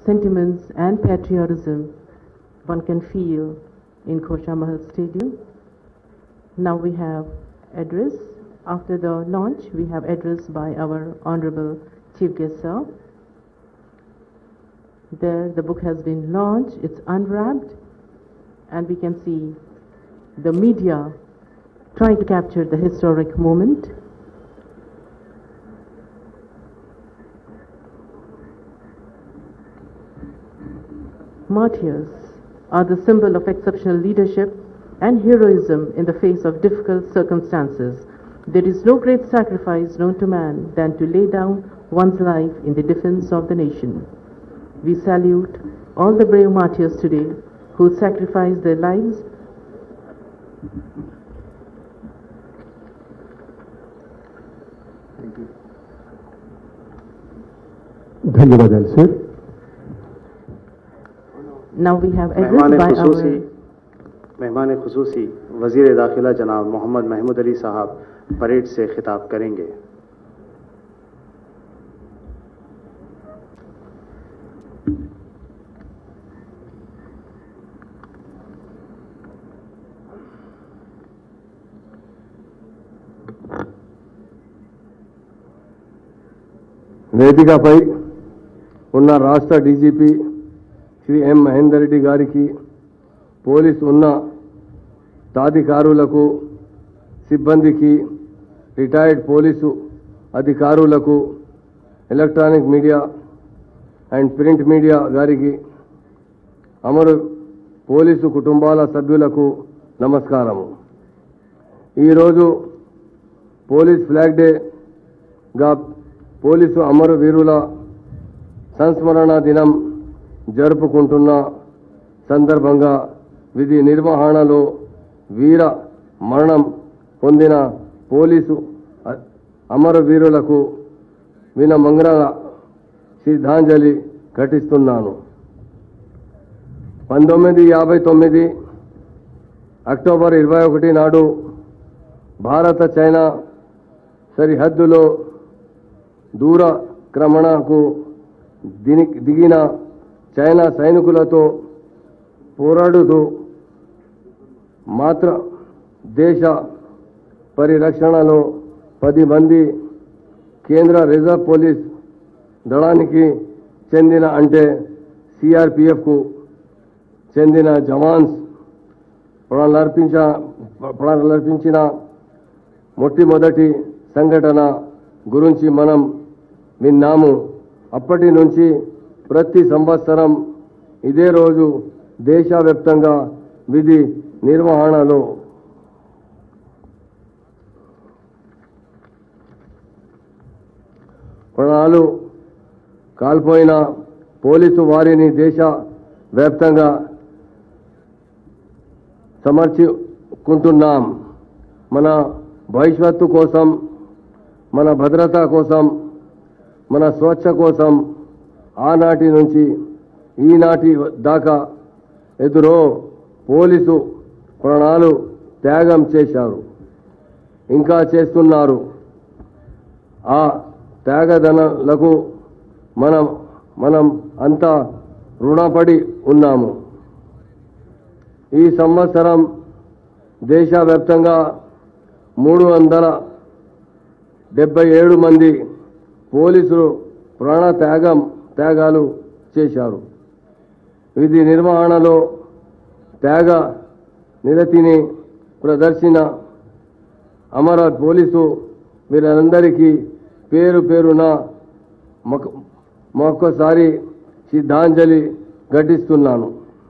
sentiments and patriotism one can feel in Kosha Mahal Stadium. Now we have address. After the launch, we have address by our Honorable Chief Guest Sir. There, the book has been launched, it's unwrapped, and we can see the media trying to capture the historic moment. Martyrs are the symbol of exceptional leadership and heroism in the face of difficult circumstances. There is no great sacrifice known to man than to lay down one's life in the defense of the nation. We salute all the brave martyrs today who sacrificed their lives ధన్యవాదాలు sir Now we have address मेहमान by खसूसी our मेहमान खसूसी वजीर दाखिला जनाब मोहम्मद महमूद अली साहब parade से खिताब करेंगे వేదికపై ఉన్న రాష్ట్ర డీజీపీ శ్రీ ఎం మహేందర్ రెడ్డి గారికి పోలీసు ఉన్న తాధికారులకు సిబ్బందికి రిటైర్డ్ పోలీసు అధికారులకు electronic media and print media గారికి అమరు పోలీసు కుటుంబాల సభ్యులకు నమస్కారము ఈరోజు పోలీస్ ఫ్లాగ్ డేగా పోలీసు అమర వీరుల సంస్మరణ దినం జరుపుకుంటున్న సందర్భంగా విధి నిర్వహణలో వీర మరణం పొందిన పోలీసు అ- అమరవీరులకు వినమంగ్ర శ్రద్ధాంజలి ఘటిస్తున్నాను పంతొమ్మిది యాభై తొమ్మిది అక్టోబర్ ఇరవై ఒకటి నాడు భారత చైనా సరిహద్దులో దూర క్రమణకు దిని దిగిన చైనా సైనికులతో పోరాడుతూ మాత్ర దేశ పరిరక్షణలో పది మంది కేంద్ర రిజర్వ్ పోలీస్ దళానికి చెందిన అంటే సిఆర్పిఎఫ్కు చెందిన జవాన్స్ ప్రాణాలర్పించ ప్రాణాలర్పించిన మొట్టమొదటి సంఘటన గురించి మనం విన్నాము అప్పటి నుంచి ప్రతి సంవత్సరం ఇదే రోజు దేశవ్యాప్తంగా విధి నిర్వహణలో ప్రాణాలు కాల్పోయిన పోలీసు వారిని దేశ వ్యాప్తంగా సమర్చుకుంటున్నాం మన భవిష్యత్తు కోసం మన భద్రత కోసం మన స్వచ్ఛ కోసం ఆనాటి నుంచి ఈనాటి దాకా ఎదురో పోలీసు ప్రాణాలు త్యాగం చేశారు ఇంకా చేస్తున్నారు ఆ త్యాగదనలకు మనం మనం అంతా రుణపడి ఉన్నాము ఈ సంవత్సరం దేశవ్యాప్తంగా మూడు వందల డెబ్బై ఏడు మంది పోలీసులు ప్రాణ త్యాగం త్యాగాలు చేశారు విధి నిర్వహణలో త్యాగ నిరతిని ప్రదర్శన అమర పోలీసు వీరందరికీ పేరు పేరున మొక- మరొక్కసారి శ్రద్ధాంజలి ఘటిస్తున్నాను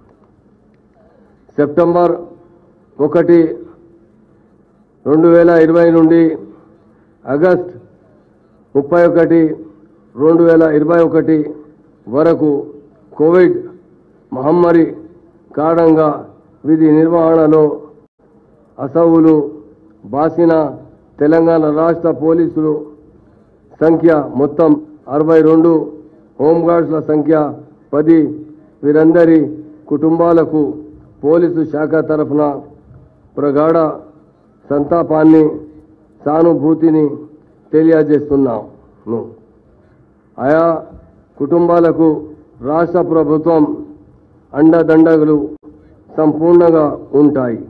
సెప్టెంబర్ ఒకటి రెండు వేల ఇరవై నుండి ఆగస్ట్ ముప్పై ఒకటి రెండు వేల ఇరవై ఒకటి వరకు కోవిడ్ మహమ్మారి కారణంగా విధి నిర్వహణలో అసవులు బాసిన తెలంగాణ రాష్ట్ర పోలీసులు సంఖ్య మొత్తం అరవై రెండు హోంగార్డ్స్ల సంఖ్య పది వీరందరి కుటుంబాలకు పోలీసు శాఖ తరఫున ప్రగాఢ సంతాపాన్ని సానుభూతిని తెలియజేస్తున్నాను ఆయా కుటుంబాలకు రాష్ట్ర ప్రభుత్వం అండదండలు సంపూర్ణంగా ఉంటాయి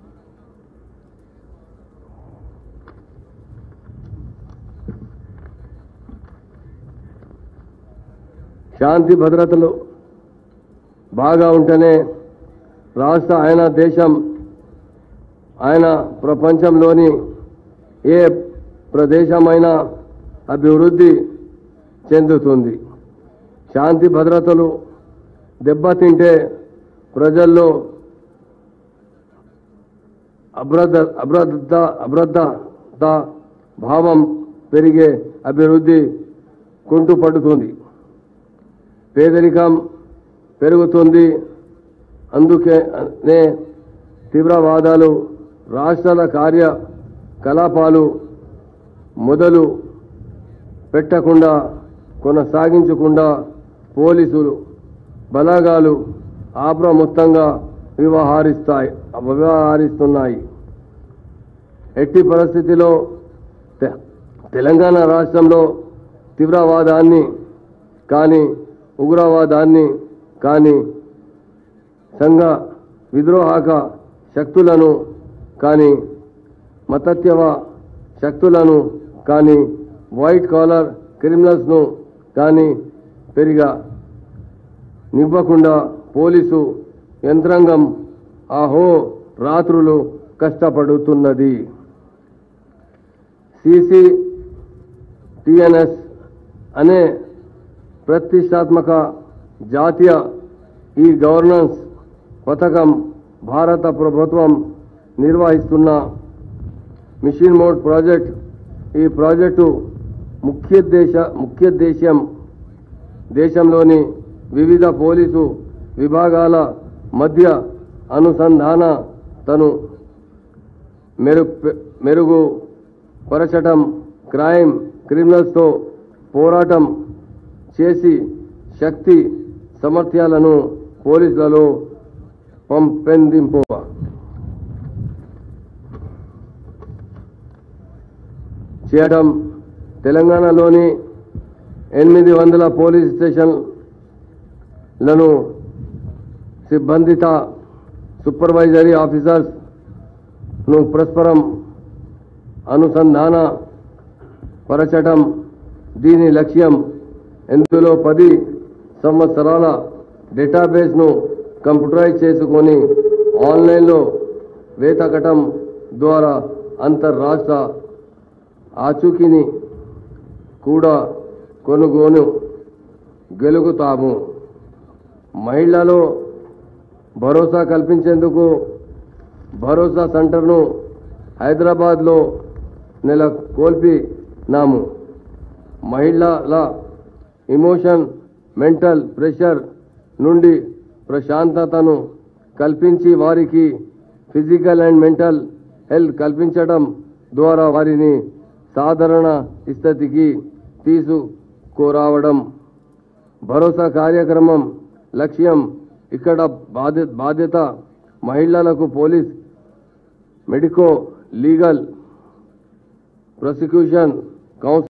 శాంతి భద్రతలు బాగా ఉంటేనే రాష్ట్ర ఆయన దేశం ఆయన ప్రపంచంలోని ఏ ప్రదేశమైనా అభివృద్ధి చెందుతుంది శాంతి భద్రతలు దెబ్బతింటే ప్రజల్లో అభ్రద అభ్రద అభ్రద్ధత భావం పెరిగే అభివృద్ధి కుంటుపడుతుంది పేదరికం పెరుగుతుంది అందుకే నే తీవ్రవాదాలు రాష్ట్రాల కార్యకలాపాలు మొదలు పెట్టకుండా కొనసాగించకుండా పోలీసులు బలగాలు అప్రమత్తంగా వ్యవహరిస్తాయి వ్యవహరిస్తున్నాయి ఎట్టి పరిస్థితిలో తె- తెలంగాణ రాష్ట్రంలో తీవ్రవాదాన్ని కానీ ఉగ్రవాదాన్ని కానీ సంఘ విద్రోహక శక్తులను కానీ మతత్యవ శక్తులను కానీ వైట్ కాలర్ క్రిమినల్స్ను కానీ పెరిగా నివ్వకుండా పోలీసు యంత్రాంగం ఆహో రాత్రులు కష్టపడుతున్నది సిసి టిఎన్ఎస్ అనే ప్రతిష్టాత్మక జాతీయ ఈ గవర్నెన్స్ పథకం భారత ప్రభుత్వం నిర్వహిస్తున్న మిషన్ మోడ్ ప్రాజెక్ట్ ఈ ప్రాజెక్టు ముఖ్యోద్దేశ ముఖ్యోద్దేశ్యం దేశంలోని వివిధ పోలీసు విభాగాల మధ్య అనుసంధాన తను మెరుగు మెరుగుపరచటం క్రైమ్ క్రిమినల్స్తో పోరాటం చేసి శక్తి సామర్థ్యాలను పోలీసులలో పంపెందింపు చేయడం తెలంగాణలోని ఎనిమిది వందల పోలీస్ స్టేషన్లను సిబ్బందిత సూపర్వైజరీ ఆఫీసర్స్ను పరస్పరం అనుసంధాన పరచటం దీని లక్ష్యం ఇందులో పది సంవత్సరాల డేటాబేస్ను కంప్యూటరైజ్ చేసుకొని ఆన్లైన్లో వేతకటం ద్వారా అంతర్రాష్ట్ర ఆచూకీని కూడా కొనుగోలు గెలుగుతాము మహిళలో భరోసా కల్పించేందుకు భరోసా సెంటర్ను హైదరాబాద్లో నెలకొల్పినాము మహిళల ఇమోషన్ మెంటల్ ప్రెషర్ నుండి ప్రశాంతతను కల్పించి వారికి ఫిజికల్ అండ్ మెంటల్ హెల్త్ కల్పించడం ద్వారా వారిని సాధారణ స్థితికి తీసుకురావడం భరోసా కార్యక్రమం లక్ష్యం ఇక్కడ బాధ్య బాధ్యత మహిళలకు police medico legal prosecution council